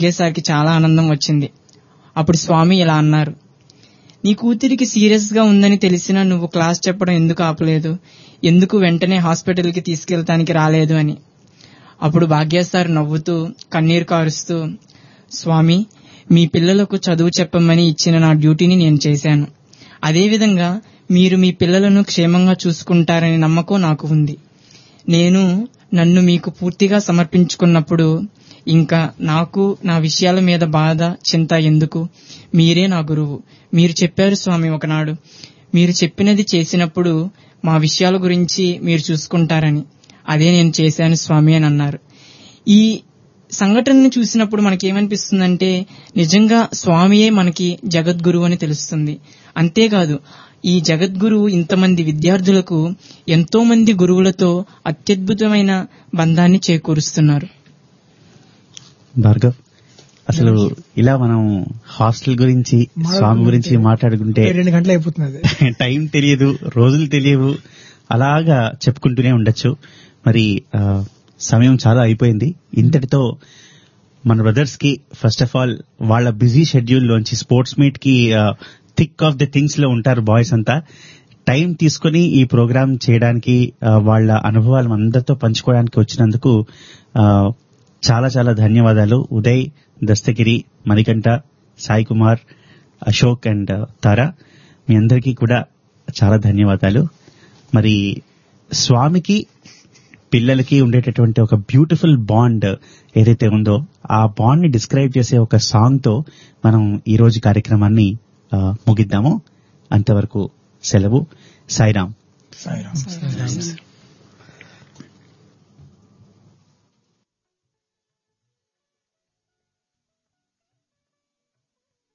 సార్కి చాలా ఆనందం వచ్చింది అప్పుడు స్వామి ఇలా అన్నారు నీ కూతురికి సీరియస్ గా ఉందని తెలిసినా నువ్వు క్లాస్ చెప్పడం ఎందుకు ఆపలేదు ఎందుకు వెంటనే హాస్పిటల్కి తీసుకెళ్తానికి రాలేదు అని అప్పుడు భాగ్య సార్ నవ్వుతూ కన్నీరు కారుస్తూ స్వామి మీ పిల్లలకు చదువు చెప్పమని ఇచ్చిన నా డ్యూటీని నేను చేశాను అదేవిధంగా మీరు మీ పిల్లలను క్షేమంగా చూసుకుంటారని నమ్మకం నాకు ఉంది నేను నన్ను మీకు పూర్తిగా సమర్పించుకున్నప్పుడు ఇంకా నాకు నా విషయాల మీద బాధ చింత ఎందుకు మీరే నా గురువు మీరు చెప్పారు స్వామి ఒకనాడు మీరు చెప్పినది చేసినప్పుడు మా విషయాల గురించి మీరు చూసుకుంటారని అదే నేను చేశాను స్వామి అని అన్నారు ఈ సంఘటనను చూసినప్పుడు మనకి ఏమనిపిస్తుందంటే నిజంగా స్వామియే మనకి జగద్గురువు అని తెలుస్తుంది అంతేకాదు ఈ జగద్గురువు ఇంతమంది విద్యార్థులకు ఎంతో మంది గురువులతో అత్యద్భుతమైన బంధాన్ని చేకూరుస్తున్నారు భార్గవ్ అసలు ఇలా మనం హాస్టల్ గురించి స్వామి గురించి మాట్లాడుకుంటే రెండు గంటలు అయిపోతున్నది టైం తెలియదు రోజులు తెలియవు అలాగా చెప్పుకుంటూనే ఉండొచ్చు మరి ఆ, సమయం చాలా అయిపోయింది ఇంతటితో మన బ్రదర్స్ కి ఫస్ట్ ఆఫ్ ఆల్ వాళ్ళ బిజీ షెడ్యూల్ లోంచి స్పోర్ట్స్ మీట్ కి థిక్ ఆఫ్ ది థింగ్స్ లో ఉంటారు బాయ్స్ అంతా టైం తీసుకొని ఈ ప్రోగ్రామ్ చేయడానికి ఆ, వాళ్ళ అనుభవాలు అందరితో పంచుకోవడానికి వచ్చినందుకు ఆ, చాలా చాలా ధన్యవాదాలు ఉదయ్ దస్తగిరి మణికంఠ సాయి కుమార్ అశోక్ అండ్ తారా మీ అందరికీ కూడా చాలా ధన్యవాదాలు మరి స్వామికి పిల్లలకి ఉండేటటువంటి ఒక బ్యూటిఫుల్ బాండ్ ఏదైతే ఉందో ఆ బాండ్ ని డిస్క్రైబ్ చేసే ఒక సాంగ్ తో మనం ఈ రోజు కార్యక్రమాన్ని ఆ, ముగిద్దాము అంతవరకు సెలవు సాయిరాం సాయిరామ్